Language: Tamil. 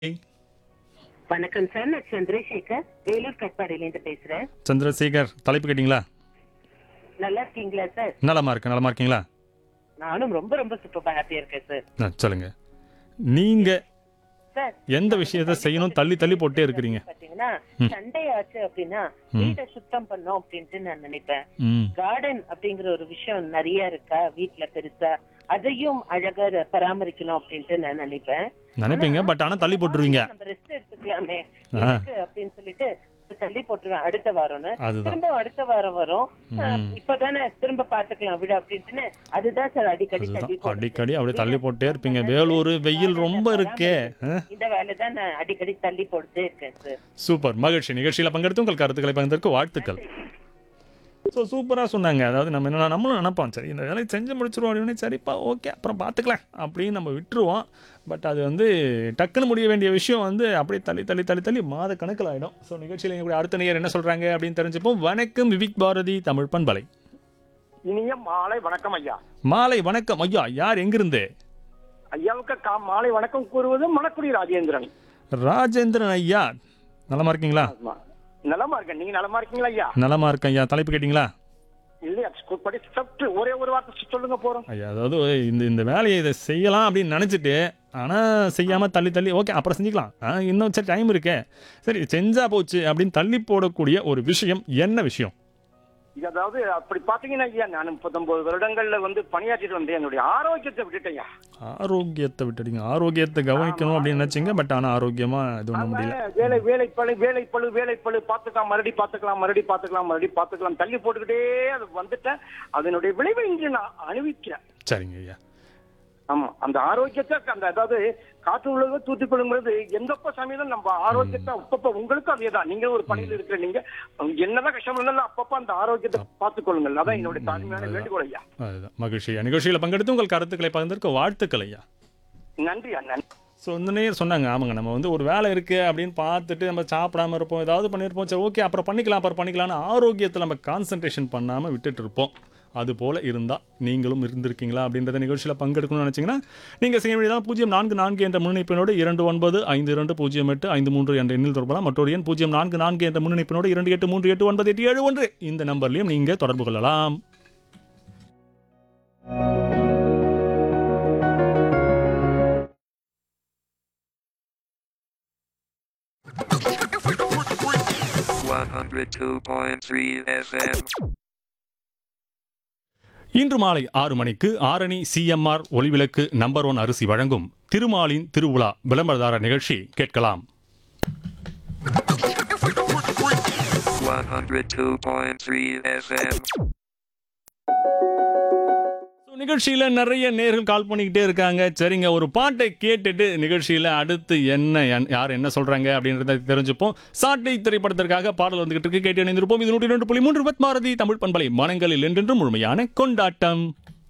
வணக்கம் சார் நான் சந்திரசேகர் வேலூர் கட்பாடியிலேருந்து பேசுறேன் சந்திரசேகர் தலைப்பு கேட்டிங்களா நல்லா இருக்கீங்களா சார் நலமா இருக்கு நலமா இருக்கீங்களா நானும் ரொம்ப ரொம்ப சூப்பர் ஹாப்பியா இருக்கேன் சார் ஆ, சொல்லுங்க நீங்க சார் எந்த விஷயத்த செய்யணும் தள்ளி தள்ளி போட்டே இருக்கிறீங்க பாத்தீங்கன்னா சண்டே ஆச்சு அப்படின்னா வீட்டை சுத்தம் பண்ணோம் அப்படின்ட்டு நான் நினைப்பேன் ம் கார்டன் அப்படிங்கிற ஒரு விஷயம் நிறைய இருக்கா வீட்ல பெருசா அதையும் அழகா பராமரிக்கணும் அப்படின்ட்டு நான் நினைப்பேன் நினைப்பீங்க பட் ஆனா தள்ளி போட்டுருவீங்க நம்ம ரெஸ்ட் எடுத்துக்கலாமே ஆ. எதுக்கு அப்படின்னு சொல்லிட்டு தள்ளி போட்டுருவேன் அடுத்த வாரம்னு அதுதான் திரும்ப அடுத்த வாரம் வரும் ம். இப்பதானே திரும்ப பாத்துக்கலாம் விட அப்படின்ட்டு அதுதான் சார் அடிக்கடி தள்ளி அதுதான் போடுறது. அடிக்கடி அப்படியே தள்ளி போட்டே இருப்பீங்க வேலூர் வெயில் ரொம்ப இருக்கே ஆ? இந்த வேலை தான் நான் அடிக்கடி தள்ளி போட்டுட்டே இருக்கேன் சார் சூப்பர் மகிழ்ச்சி நிகழ்ச்சியில் பங்கெடுத்து உங்கள் கருத்துக்களை பகிர்ந்ததற்கு வாழ்த்துக்கள் ஸோ சூப்பராக சொன்னாங்க அதாவது நம்ம என்ன நம்மளும் நினைப்போம் சரி இந்த வேலையை செஞ்சு முடிச்சிருவோம் அப்படின்னு சரிப்பா ஓகே அப்புறம் பார்த்துக்கலாம் அப்படின்னு நம்ம விட்டுருவோம் பட் அது வந்து டக்குன்னு முடிய வேண்டிய விஷயம் வந்து அப்படியே தள்ளி தள்ளி தள்ளி தள்ளி மாத கணக்கில் ஆகிடும் ஸோ நிகழ்ச்சியில் எங்களுடைய அடுத்த நேயர் என்ன சொல்கிறாங்க அப்படின்னு தெரிஞ்சுப்போம் வணக்கம் விவிக் பாரதி தமிழ் பண்பலை இனிய மாலை வணக்கம் ஐயா மாலை வணக்கம் ஐயா யார் எங்கிருந்து ஐயாவுக்கு கா மாலை வணக்கம் கூறுவது மணக்குடி ராஜேந்திரன் ராஜேந்திரன் ஐயா நலமா இருக்கீங்களா ஆமா. நலமா இருக்கேன் நீங்க நலமா இருக்கீங்களா ஐயா நலமா இருக்கேன் ஐயா தலைப்பு கேட்டிங்களா இல்லையா ஸ்கூல் படி சற்று ஒரே ஒரு வார்த்தை சொல்லுங்க போறோம் ஐயா அதாவது இந்த இந்த வேலையை இதை செய்யலாம் அப்படின்னு நினச்சிட்டு ஆனால் செய்யாமல் தள்ளி தள்ளி ஓகே அப்புறம் செஞ்சுக்கலாம் ஆ இன்னும் சரி டைம் இருக்கே சரி செஞ்சா போச்சு அப்படின்னு தள்ளி போடக்கூடிய ஒரு விஷயம் என்ன விஷயம் இது அதாவது அப்படி பாத்தீங்கன்னா ஐயா நான் முப்பத்தொன்பது வருடங்கள்ல வந்து பணியாற்றிட்டு வந்தேன் என்னுடைய ஆரோக்கியத்தை விட்டுட்டேன் ஐயா ஆரோக்கியத்தை விட்டுட்டீங்க ஆரோக்கியத்தை கவனிக்கணும் அப்படின்னு நினச்சிங்க பட் ஆனால் ஆரோக்கியமாக இது பண்ண முடியல அதனால வேலை வேலைப்பழு வேலைப்பழு வேலைப்பழு பாத்துக்கலாம் மறுபடி பாத்துக்கலாம் மறுபடி பாத்துக்கலாம் மறுபடி பாத்துக்கலாம் தள்ளி போட்டுக்கிட்டே அது வந்துட்டேன் அதனுடைய விளைவை இன்று நான் அனுபவிக்கிறேன் சரிங்க ஐயா ஆமா அந்த ஆரோக்கியத்தை அந்த அதாவது காற்று உலக தூத்தி கொள்ளும்போது எந்தப்ப சமயம் நம்ம ஆரோக்கியத்தை அப்பப்ப உங்களுக்கும் அதேதான் நீங்க ஒரு பணியில் இருக்கிற நீங்க என்னதான் கஷ்டம் இருந்தாலும் அப்பப்ப அந்த ஆரோக்கியத்தை பார்த்துக் கொள்ளுங்கள் அதான் என்னுடைய தாழ்மையான வேண்டுகோள் ஐயா அதுதான் மகிழ்ச்சி ஐயா நிகழ்ச்சியில் பங்கெடுத்து உங்கள் கருத்துக்களை பகிர்ந்ததற்கு வாழ்த்துக்கள் ஐயா நன்றி ஐயா நன்றி ஸோ இந்த நேர் சொன்னாங்க ஆமாங்க நம்ம வந்து ஒரு வேலை இருக்குது அப்படின்னு பார்த்துட்டு நம்ம சாப்பிடாம இருப்போம் ஏதாவது பண்ணியிருப்போம் சரி ஓகே அப்புறம் பண்ணிக்கலாம் அப்புறம் பண்ணிக்கலாம்னு ஆரோக்கியத்தில் நம்ம கான்சன்ட்ரேஷன் பண்ணாமல் விட்டுட்டு இருப்போம் அது போல் இருந்தால் நீங்களும் இருந்திருக்கீங்களா அப்படின்றத நிகழ்ச்சியில் பங்கெடுக்கணும்னு நினச்சிங்கன்னா நீங்கள் செய்ய வேண்டியதான் பூஜ்ஜியம் நான்கு நான்கு என்ற முன்னிணைப்பினோடு இரண்டு ஒன்பது ஐந்து இரண்டு பூஜ்ஜியம் எட்டு ஐந்து மூன்று என்ற எண்ணில் தொடரலாம் மற்றொரு எண் பூஜ்ஜியம் நான்கு நான்கு என்ற முன்னிணைப்பினோடு இரண்டு எட்டு மூன்று எட்டு ஒன்பது எட்டு ஏழு ஒன்று இந்த நம்பர்லையும் நீங்கள் தொடர்பு கொள்ளலாம் One hundred two point three FM. இன்று மாலை ஆறு மணிக்கு Arani CMR Olivilakku number one அரிசி வழங்கும் திருமாலின் திருவிழா விளம்பரதார நிகழ்ச்சி கேட்கலாம் One hundred two point three FM. So, நிகழ்ச்சியில நிறைய நேர்கள் கால் பண்ணிக்கிட்டே இருக்காங்க சரிங்க ஒரு பாட்டை கேட்டுட்டு நிகழ்ச்சியில அடுத்து என்ன என்- யார் என்ன சொல்றாங்க அப்படின்றத தெரிஞ்சுப்போம் சாட்டை திரைப்படத்திற்காக பாடல் வந்துகிட்டு இருக்கு கேட்டு இணைந்திருப்போம் இது நூற்றி ரெண்டு புள்ளி மூன்று பாரதி தமிழ் பண்பலை மனங்களில் என்றென்றும் முழுமையான கொண்டாட்டம்